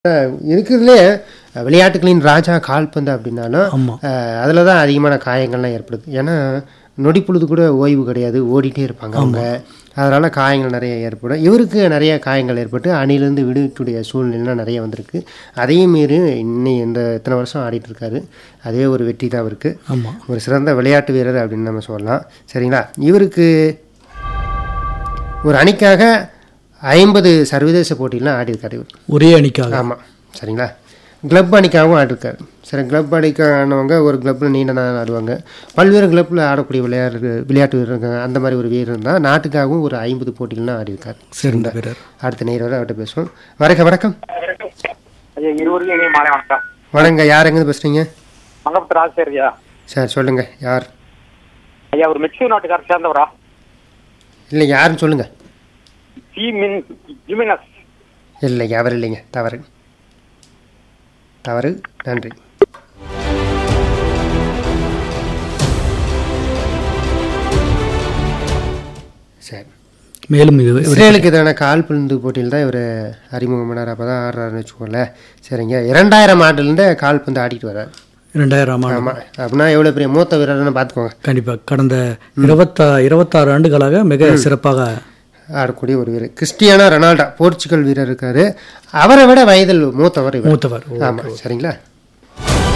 இருக்கிறதுலே விளையாட்டுகளின் ராஜா கால்பந்து அப்படின்னாலும் ஆமா. அதில் தான் அதிகமான காயங்கள்லாம் ஏற்படுது ஏன்னா நொடி பொழுது கூட ஓய்வு கிடையாது ஓடிட்டே இருப்பாங்க அவங்க அதனால காயங்கள் நிறைய ஏற்படும் இவருக்கு நிறைய காயங்கள் ஏற்பட்டு அணிலேருந்து விடுவிக்கக்கூடிய சூழ்நிலைலாம் நிறைய வந்திருக்கு அதையும் மீறி இன்னி இந்த இத்தனை வருஷம் ஆடிட்டு இருக்காரு அதே ஒரு வெற்றி தான் அவருக்கு ஆமா ஒரு சிறந்த விளையாட்டு வீரர் அப்படின்னு நம்ம சொல்லலாம் சரிங்களா இவருக்கு ஒரு அணிக்காக ஐம்பது சர்வதேச போட்டியெலாம் ஆடியிருக்காரு இவர் ஒரே அணிக்காக ஆமாம் சரிங்களா கிளப் அணிக்காகவும் ஆடிருக்காரு சரி கிளப் அணிக்கானவங்க ஒரு கிளப்பில் நீண்ட நாள் ஆடுவாங்க பல்வேறு கிளப்பில் ஆடக்கூடிய விளையாட்டு விளையாட்டு வீரர் இருக்காங்க அந்த மாதிரி ஒரு வீரர் தான் நாட்டுக்காகவும் ஒரு ஐம்பது போட்டிகள்லாம் ஆடியிருக்காரு சிறந்த வீரர் அடுத்த நேரம் அவர்கிட்ட பேசுவோம் வணக்கம் வணக்கம் ஐயா இருவருக்கும் இனிய மாலை வணக்கம் வணங்க யார் எங்கேருந்து பேசுகிறீங்க மங்கபத்து ராஜசேகர் ஐயா சார் சொல்லுங்கள் யார் ஐயா ஒரு மெக்சிகோ நாட்டுக்காரர் சேர்ந்தவரா இல்லை யாருன்னு சொல்லுங்கள் சி மின் ஜிமினஸ் இல்லைங்க அவர் இல்லைங்க தவறு தவறு நன்றி சரி மேலும் இது இவர் இஸ்ரேலுக்கு எதிரான கால்பந்து போட்டியில் தான் இவர் அறிமுகமானார் அப்போ தான் ஆடுறாருன்னு வச்சுக்கோங்களேன் சரிங்க இரண்டாயிரம் ஆண்டுலேருந்து கால்பந்து ஆடிட்டு வர்றாரு இரண்டாயிரம் ஆண்டு ஆமாம் அப்படின்னா எவ்வளோ பெரிய மூத்த வீரர்னு பார்த்துக்கோங்க கண்டிப்பா கடந்த இருபத்தா இருபத்தாறு ஆண்டுகளாக மிக சிறப்பாக ஆடக்கூடிய ஒரு வீரர் கிறிஸ்டியானோ ரொனால்டோ போர்ச்சுகல் வீரர் இருக்காரு அவரை விட வயதில் மூத்தவர் இவர் மூத்தவர் ஆமாம் சரிங்களா